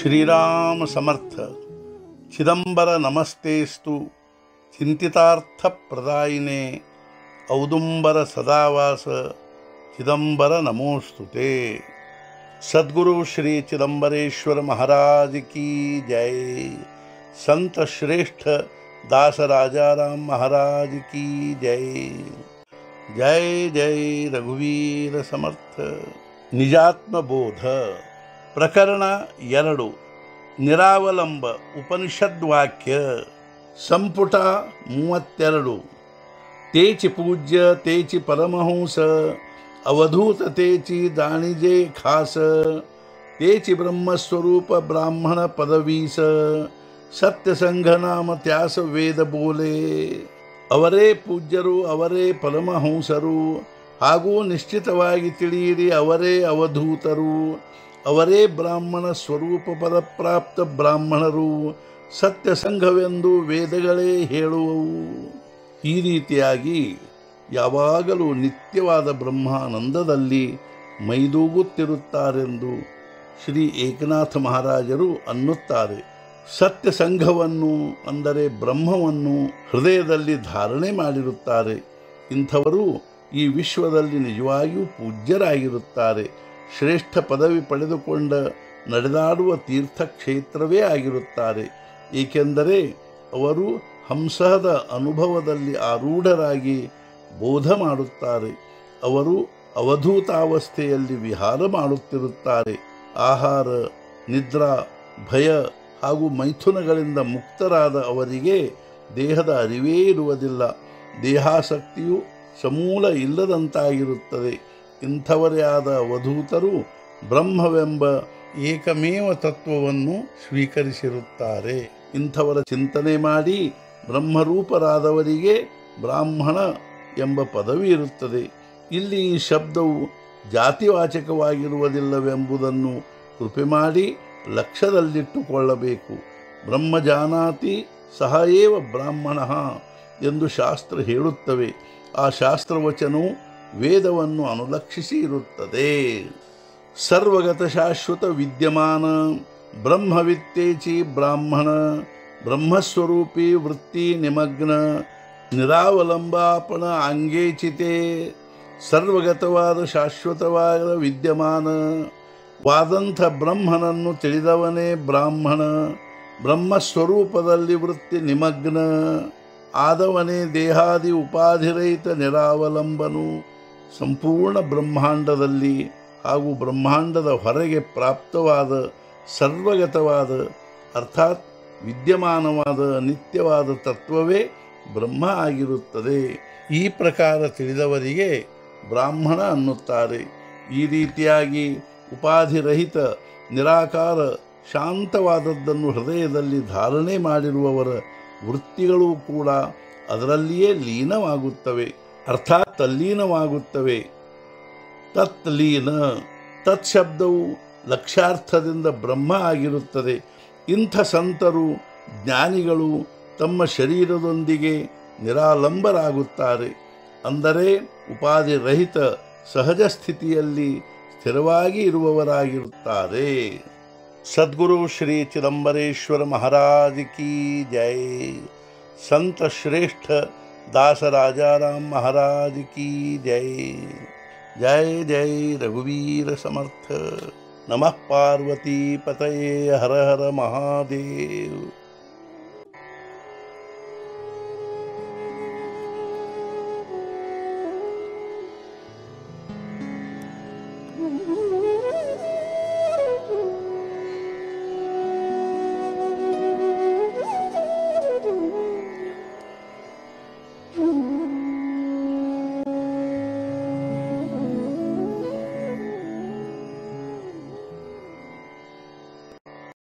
श्रीराम समर्थ चिदंबर नमस्तेस्तु चिंतितार्थप्रदायिने औदुंबर सदावास चिदंबर नमोस्तुते सद्गुरु श्री चिदंबरेश्वर महाराज की जय संत श्रेष्ठ दास राजाराम महाराज की जय जय जय ರಘುವೀರ ಸಮರ್ಥ ನಿಜಾತ್ಮ ಬೋಧ ಪ್ರಕರಣ ಎರಡು ನಿರಾವಲಂಬ ಉಪನಿಷದ್ವಾಕ್ಯ ಸಂಪುಟ ಮೂವತ್ತೆರಡು ತೇಚಿ ಪೂಜ್ಯ ತೇಚಿ ಪರಮಹಂಸ ಅವಧೂತ ತೇಚಿ ದಾಣಿಜೆ ಖಾಸ ತೇಚಿ ಬ್ರಹ್ಮಸ್ವರೂಪ ಬ್ರಾಹ್ಮಣ ಪದವೀಸ ಸತ್ಯಸಂಘನಾಮ ತ್ಯಾಸ ವೇದ ಬೋಲೆ ಅವರೇ ಪೂಜ್ಯರು ಅವರೇ ಪರಮಹಂಸರು ಹಾಗೂ ನಿಶ್ಚಿತವಾಗಿ ತಿಳಿಯಿರಿ ಅವರೇ ಅವಧೂತರು ಅವರೇ ಬ್ರಾಹ್ಮಣ ಸ್ವರೂಪ ಪದಪ್ರಾಪ್ತ ಬ್ರಾಹ್ಮಣರು ಸತ್ಯಸಂಘವೆಂದು ವೇದಗಳೇ ಹೇಳುವವು ಈ ರೀತಿಯಾಗಿ ಯಾವಾಗಲೂ ನಿತ್ಯವಾದ ಬ್ರಹ್ಮಾನಂದದಲ್ಲಿ ಮೈದೂಗುತ್ತಿರುತ್ತಾರೆಂದು ಶ್ರೀ ಏಕನಾಥ ಮಹಾರಾಜರು ಅನ್ನುತ್ತಾರೆ ಸತ್ಯ ಸಂಘವನ್ನು ಅಂದರೆ ಬ್ರಹ್ಮವನ್ನು ಹೃದಯದಲ್ಲಿ ಧಾರಣೆ ಮಾಡಿರುತ್ತಾರೆ ಇಂಥವರು ಈ ವಿಶ್ವದಲ್ಲಿ ನಿಜವಾಗಿಯೂ ಪೂಜ್ಯರಾಗಿರುತ್ತಾರೆ ಶ್ರೇಷ್ಠ ಪದವಿ ಪಡೆದುಕೊಂಡ ನಡೆದಾಡುವ ತೀರ್ಥಕ್ಷೇತ್ರವೇ ಆಗಿರುತ್ತಾರೆ ಏಕೆಂದರೆ ಅವರು ಹಂಸದ ಅನುಭವದಲ್ಲಿ ಆರೂಢರಾಗಿ ಬೋಧ ಮಾಡುತ್ತಾರೆ ಅವರು ಅವಧೂತಾವಸ್ಥೆಯಲ್ಲಿ ವಿಹಾರ ಮಾಡುತ್ತಿರುತ್ತಾರೆ ಆಹಾರ ನಿದ್ರಾ ಭಯ ಹಾಗೂ ಮೈಥುನಗಳಿಂದ ಮುಕ್ತರಾದ ಅವರಿಗೆ ದೇಹದ ಅರಿವೇ ಇರುವುದಿಲ್ಲ ದೇಹಾಸಕ್ತಿಯು ಸಮೂಲ ಇಲ್ಲದಂತಾಗಿರುತ್ತದೆ ಇಂಥವರೇ ಆದ ಅವಧೂತರು ಬ್ರಹ್ಮವೆಂಬ ಏಕಮೇವ ತತ್ವವನ್ನು ಸ್ವೀಕರಿಸಿರುತ್ತಾರೆ ಇಂಥವರ ಚಿಂತನೆ ಮಾಡಿ ಬ್ರಹ್ಮರೂಪರಾದವರಿಗೆ ಬ್ರಾಹ್ಮಣ ಎಂಬ ಪದವಿ ಇರುತ್ತದೆ ಇಲ್ಲಿ ಈ ಶಬ್ದವು ಜಾತಿವಾಚಕವಾಗಿರುವುದಿಲ್ಲವೆಂಬುದನ್ನು ಕೃಪೆ ಮಾಡಿ ಲಕ್ಷ್ಯದಲ್ಲಿಟ್ಟುಕೊಳ್ಳಬೇಕು ಬ್ರಹ್ಮಜಾನಾತಿ ಸಹ ಏವ ಬ್ರಾಹ್ಮಣ ಎಂದು ಶಾಸ್ತ್ರ ಹೇಳುತ್ತವೆ ಆ ಶಾಸ್ತ್ರವಚನವು ವೇದವನ್ನು ಅನುಲಕ್ಷಿಸಿ ಇರುತ್ತದೆ ಸರ್ವಗತ ಶಾಶ್ವತ ವಿದ್ಯಮಾನ ಬ್ರಹ್ಮವಿತ್ತೇಚಿ ಬ್ರಾಹ್ಮಣ ಬ್ರಹ್ಮಸ್ವರೂಪಿ ವೃತ್ತಿ ನಿಮಗ್ನ ನಿರಾವಲಂಬಾಪಣ ಅಂಗೇಚಿತೆ ಸರ್ವಗತವಾದ ಶಾಶ್ವತವಾದ ವಿದ್ಯಮಾನ ವಾದಂಥ ಬ್ರಹ್ಮನನ್ನು ತಿಳಿದವನೇ ಬ್ರಾಹ್ಮಣ ಬ್ರಹ್ಮಸ್ವರೂಪದಲ್ಲಿ ವೃತ್ತಿ ನಿಮಗ್ನ ಆದವನೇ ದೇಹಾದಿ ಉಪಾಧಿರಹಿತ ನಿರಾವಲಂಬನು ಸಂಪೂರ್ಣ ಬ್ರಹ್ಮಾಂಡದಲ್ಲಿ ಹಾಗೂ ಬ್ರಹ್ಮಾಂಡದ ಹೊರಗೆ ಪ್ರಾಪ್ತವಾದ ಸರ್ವಗತವಾದ ಅರ್ಥಾತ್ ವಿದ್ಯಮಾನವಾದ ನಿತ್ಯವಾದ ತತ್ವವೇ ಬ್ರಹ್ಮ ಆಗಿರುತ್ತದೆ ಈ ಪ್ರಕಾರ ತಿಳಿದವರಿಗೆ ಬ್ರಾಹ್ಮಣ ಅನ್ನುತ್ತಾರೆ ಈ ರೀತಿಯಾಗಿ ಉಪಾಧಿರಹಿತ ನಿರಾಕಾರ ಶಾಂತವಾದದ್ದನ್ನು ಹೃದಯದಲ್ಲಿ ಧಾರಣೆ ಮಾಡಿರುವವರ ವೃತ್ತಿಗಳು ಕೂಡ ಅದರಲ್ಲಿಯೇ ಲೀನವಾಗುತ್ತವೆ ಅರ್ಥಾತ್ ತಲ್ಲೀನವಾಗುತ್ತವೆ ತತ್ ಲೀನ ತತ್ ಶಬ್ದವು ಲಕ್ಷ್ಯಾರ್ಥದಿಂದ ಬ್ರಹ್ಮ ಆಗಿರುತ್ತದೆ ಇಂಥ ಸಂತರು ಜ್ಞಾನಿಗಳು ತಮ್ಮ ಶರೀರದೊಂದಿಗೆ ನಿರಾಲಂಬರಾಗುತ್ತಾರೆ ಅಂದರೆ ಉಪಾಧಿರಹಿತ ಸಹಜ ಸ್ಥಿತಿಯಲ್ಲಿ ಸ್ಥಿರವಾಗಿ ಇರುವವರಾಗಿರುತ್ತಾರೆ ಸದ್ಗುರು ಶ್ರೀ ಚಿದಂಬರೇಶ್ವರ ಮಹಾರಾಜ್ ಕಿ ಜೈ ಸಂತ ಶ್ರೇಷ್ಠ दास राजाराम महाराज की जय जय जय रघुवीर समर्थ नमः पार्वती पतये हर हर महादेव